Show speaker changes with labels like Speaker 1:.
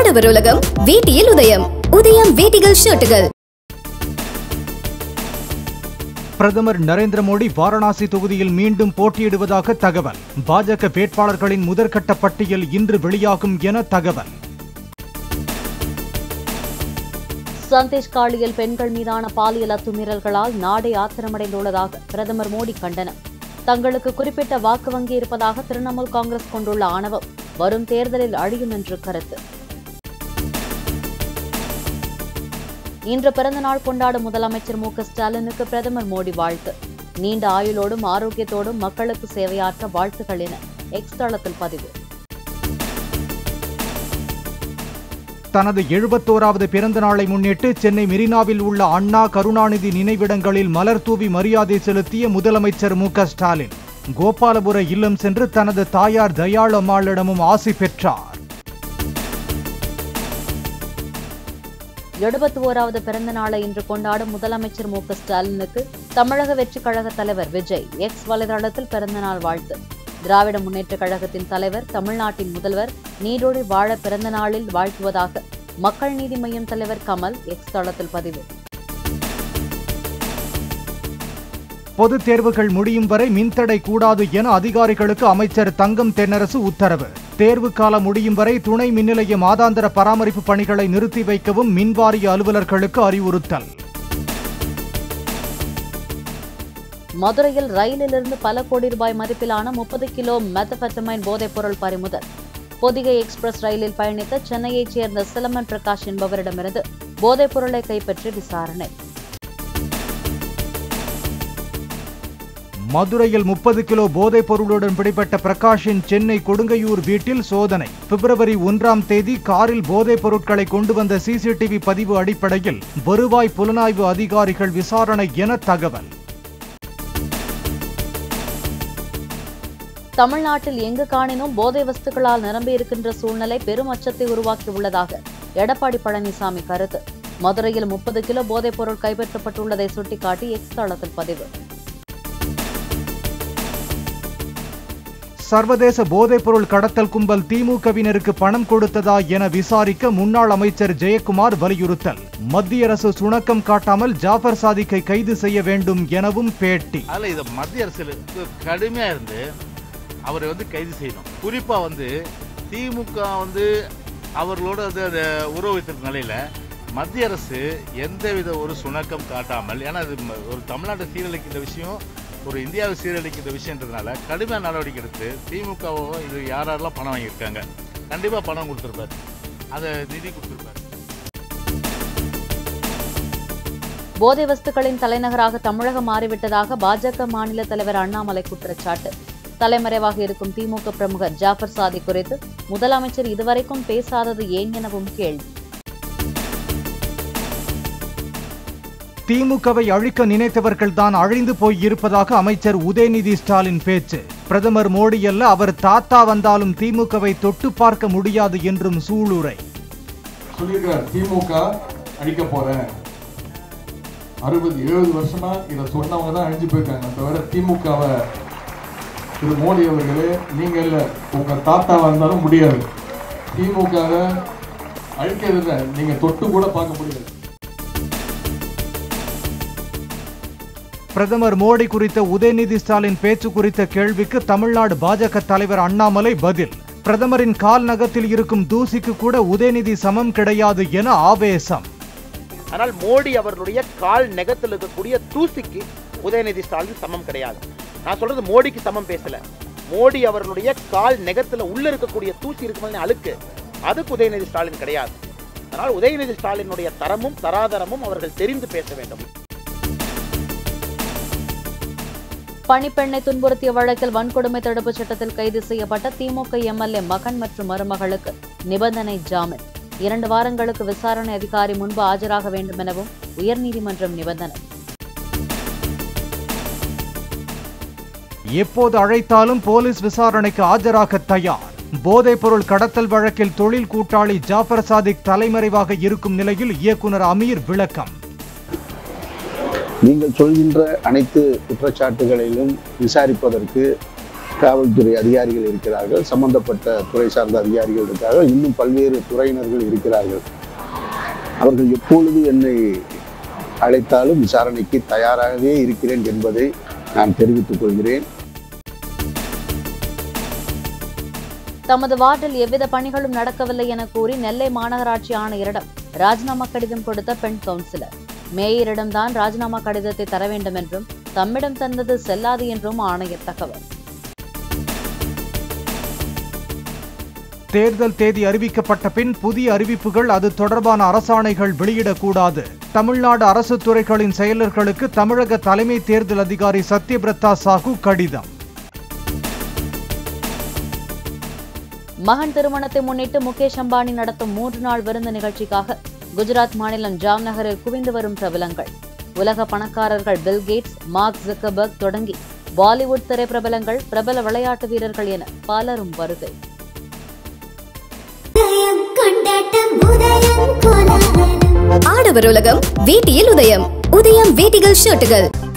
Speaker 1: உழவர் உலகம் வேட்டியில் உதயம் உதயம் வேட்டிகள் ஷர்ட்டுகள்
Speaker 2: பிரதமர் நரேந்திர மோடி வாரணாசி தொகுதியில் மீண்டும் போட்டியிடுவதாக தகவல் பாஜக வேட்பாளர்களின் முதற்கட்ட பட்டியல் இன்று வெளியாகும் என தகவல்
Speaker 3: சந்தேஷ் காளியில் பெண்கள் மீதான பாலியல் அத்துமீறல்களால் நாடே ஆத்திரமடைந்துள்ளதாக பிரதமர் மோடி கண்டனம் தங்களுக்கு குறிப்பிட்ட வாக்கு வங்கி இருப்பதாக திரிணாமுல் காங்கிரஸ் கொண்டுள்ள ஆணவம் வரும் தேர்தலில் அழியும் என்று கருத்து இன்று பிறந்தநாள் கொண்டாடும் முதலமைச்சர் மு க ஸ்டாலினுக்கு பிரதமர் மோடி வாழ்த்து நீண்ட ஆயுளோடும் ஆரோக்கியத்தோடும் மக்களுக்கு சேவையாற்ற வாழ்த்துகள் என எக்ஸ் தளத்தில் பதிவு
Speaker 2: தனது எழுபத்தோராவது பிறந்த நாளை முன்னிட்டு சென்னை மெரினாவில் உள்ள அண்ணா கருணாநிதி நினைவிடங்களில் மலர் தூவி மரியாதை செலுத்திய முதலமைச்சர் மு க ஸ்டாலின் கோபாலபுர இல்லம் சென்று தனது தாயார் தயாள் அம்மாளிடமும் ஆசி பெற்றார்
Speaker 3: எழுபத்தி ஓராவது பிறந்த நாளை இன்று கொண்டாடும் முதலமைச்சர் மு க ஸ்டாலினுக்கு தமிழக வெற்றிக் கழக தலைவர் விஜய் எக்ஸ் வலைதளத்தில் பிறந்தநாள் வாழ்த்து திராவிட முன்னேற்றக் கழகத்தின் தலைவர் தமிழ்நாட்டின் முதல்வர் நீடோடி வாழ பிறந்த நாளில் வாழ்த்துவதாக மக்கள் நீதி மய்யம் தலைவர் கமல் எக்ஸ் தளத்தில் பதிவு
Speaker 2: பொதுத் தேர்வுகள் முடியும் வரை மின்தடை கூடாது என அதிகாரிகளுக்கு அமைச்சர் தங்கம் தென்னரசு உத்தரவு தேர்வு காலம் முடியும் வரை துணை மின்நிலைய மாதாந்திர பராமரிப்பு பணிகளை நிறுத்தி வைக்கவும் மின்வாரிய அலுவலர்களுக்கு அறிவுறுத்தல்
Speaker 3: மதுரையில் ரயிலிலிருந்து பல கோடி ரூபாய் மதிப்பிலான முப்பது கிலோ மெத்தபெட்டமைன் போதைப்பொருள் பறிமுதல் பொதிகை எக்ஸ்பிரஸ் ரயிலில் பயணித்த சென்னையைச் சேர்ந்த சிலமன் பிரகாஷ் என்பவரிடமிருந்து போதைப்பொருளை கைப்பற்றி விசாரணை
Speaker 2: மதுரையில் முப்பது கிலோ போதைப் பொருளுடன் பிடிபட்ட பிரகாஷின் சென்னை கொடுங்கையூர் வீட்டில் சோதனை பிப்ரவரி ஒன்றாம் தேதி காரில் போதைப் பொருட்களை கொண்டு வந்த சிசிடிவி பதிவு அடிப்படையில் வருவாய் புலனாய்வு அதிகாரிகள் விசாரணை என தகவல்
Speaker 3: தமிழ்நாட்டில் எங்கு காணினும் போதை வஸ்துக்களால் நிரம்பியிருக்கின்ற சூழ்நிலை பெரும் அச்சத்தை உருவாக்கியுள்ளதாக எடப்பாடி பழனிசாமி கருத்து மதுரையில் முப்பது கிலோ போதைப் பொருள் கைப்பற்றப்பட்டுள்ளதை சுட்டிக்காட்டி எக்ஸ் தளத்தில் பதிவு
Speaker 2: சர்வதேச போதைப்பொருள் கடத்தல் கும்பல் திமுகவினருக்கு பணம் கொடுத்ததா என விசாரிக்க முன்னாள் அமைச்சர் ஜெயக்குமார் வலியுறுத்தல் மத்திய அரசு சுணக்கம் காட்டாமல் ஜாஃபர் சாதிக்கை கைது செய்ய வேண்டும் எனவும் பேட்டி
Speaker 4: அதில் இதை மத்திய அரசு கடுமையாக இருந்து அவரை வந்து கைது செய்யணும் குறிப்பாக வந்து திமுக வந்து அவர்களோட வந்து அந்த உறவு வைத்திருக்க நிலையில் மத்திய அரசு எந்தவித ஒரு சுணக்கம் காட்டாமல் ஏன்னா இது ம- ஒரு தமிழ்நாட்டை சீரழிக்கின்ற விஷயம் ஒரு இந்தியாவை சீரழிக்கின்ற விஷயன்றதுனால கடுமையான நடவடிக்கை எடுத்து திமுகவோ இது யார் யாரெல்லாம் பணம் வாங்கியிருக்காங்க கண்டிப்பாக பணம் கொடுத்துருப்பாரு அதை நிதி கொடுத்துருப்பாரு
Speaker 3: போதை வஸ்துக்களின் தலைநகராக தமிழகம் மாறிவிட்டதாக பாஜக மாநில தலைவர் அண்ணாமலை குற்றச்சாட்டு தலைமறைவாக இருக்கும் திமுக பிரமுகர் ஜாஃபர் சாதி குறித்து முதலமைச்சர் இதுவரைக்கும் பேசாதது ஏன் எனவும் கேள்வி
Speaker 2: திமுகவை அழிக்க நினைத்தவர்கள் தான் அழிந்து போய் இருப்பதாக அமைச்சர் உதயநிதி ஸ்டாலின் பேச்சு பிரதமர் மோடி அல்ல அவர் தாத்தா வந்தாலும் திமுகவை தொட்டு பார்க்க முடியாது என்றும் சூளுரை
Speaker 5: சொல்லியிருக்கிறார் திமுக அழிக்க போறேன் அறுபது எழுபது வருஷமா இதை சொன்னவங்க தான் அழிஞ்சு போயிருக்காங்க தவிர திமுகவை திரு மோடி அவர்களே நீங்க இல்ல உங்க தாத்தாவா இருந்தாலும் முடியாது திமுகவை அழிக்கிறது இல்ல, நீங்க தொட்டு கூட பார்க்க முடியாது
Speaker 2: பிரதமர் மோடி குறித்த உதயநிதி ஸ்டாலின் பேச்சு குறித்த கேள்விக்கு தமிழ்நாடு பாஜக தலைவர் அண்ணாமலை பதில் பிரதமரின் கால் நகத்தில் இருக்கும் தூசிக்கு கூட உதயநிதி சமம் கிடையாது என ஆவேசம்
Speaker 6: ஆனால் மோடி அவர்களுடைய கால் நெகத்தில் இருக்கக்கூடிய தூசிக்கு உதயநிதி ஸ்டாலின் சமம் கிடையாது நான் சொல்றது மோடிக்கு சமம் பேசல மோடி அவர்களுடைய கால் நெகத்துல உள்ள இருக்கக்கூடிய தூசி இருக்குமே அழுக்கு அதுக்கு உதயநிதி ஸ்டாலின் கிடையாது அதனால் உதயநிதி ஸ்டாலினுடைய தரமும் தராதரமும் அவர்கள் தெரிந்து பேச வேண்டும்
Speaker 3: பணிப்பெண்ணை துன்புறுத்திய வழக்கில் வன்கொடுமை தடுப்புச் சட்டத்தில் கைது செய்யப்பட்ட திமுக எம்எல்ஏ மகன் மற்றும் மருமகளுக்கு நிபந்தனை ஜாமீன் இரண்டு வாரங்களுக்கு விசாரணை அதிகாரி முன்பு ஆஜராக வேண்டும் எனவும் உயர்நீதிமன்றம் நிபந்தனை
Speaker 2: எப்போது அழைத்தாலும் போலீஸ் விசாரணைக்கு ஆஜராக தயார் போதைப்பொருள் கடத்தல் வழக்கில் தொழில் கூட்டாளி ஜாஃபர் சாதிக் தலைமறைவாக இருக்கும் நிலையில் இயக்குனர் அமீர் விளக்கம்
Speaker 7: நீங்கள் சொல்கின்ற அனைத்து குற்றச்சாட்டுகளிலும் விசாரிப்பதற்கு காவல்துறை அதிகாரிகள் இருக்கிறார்கள் சம்பந்தப்பட்ட துறை சார்ந்த அதிகாரிகள் இருக்கிறார்கள் இன்னும் பல்வேறு துறையினர்கள் இருக்கிறார்கள் அவர்கள் எப்பொழுது என்னை அழைத்தாலும் விசாரணைக்கு தயாராகவே இருக்கிறேன் என்பதை நான் தெரிவித்துக் கொள்கிறேன்
Speaker 3: தமது வார்டில் எவ்வித பணிகளும் நடக்கவில்லை என கூறி நெல்லை மாநகராட்சி ஆணையரிடம் ராஜினாமா கடிதம் கொடுத்த பெண் கவுன்சிலர் மேயரிடம்தான் ராஜினாமா கடிதத்தை தர வேண்டும் என்றும் தம்மிடம் தந்தது செல்லாது என்றும் ஆணையர் தகவல்
Speaker 2: தேர்தல் தேதி அறிவிக்கப்பட்ட பின் புதிய அறிவிப்புகள் அது தொடர்பான அரசாணைகள் வெளியிடக்கூடாது தமிழ்நாடு அரசு துறைகளின் செயலர்களுக்கு தமிழக தலைமை தேர்தல் அதிகாரி சத்யபிரதா சாஹூ கடிதம்
Speaker 3: மகன் திருமணத்தை முன்னிட்டு முகேஷ் அம்பானி நடத்தும் மூன்று நாள் விருந்து நிகழ்ச்சிக்காக குஜராத் மாநிலம் ஜாம்நகரில் குவிந்து வரும் பிரபலங்கள் உலக பணக்காரர்கள் பில் கேட்ஸ் மார்க் ஜக்கபர்க் தொடங்கி பாலிவுட் திரைப்பிரபலங்கள் பிரபல விளையாட்டு வீரர்கள் என பலரும் வருகை
Speaker 1: உதயம் கொண்டாட்டம் உதயம் கோலாகலம் ஆடவர் உலகம் வேட்டியில் உதயம் உதயம் வேட்டிகள் ஷர்ட்டுகள்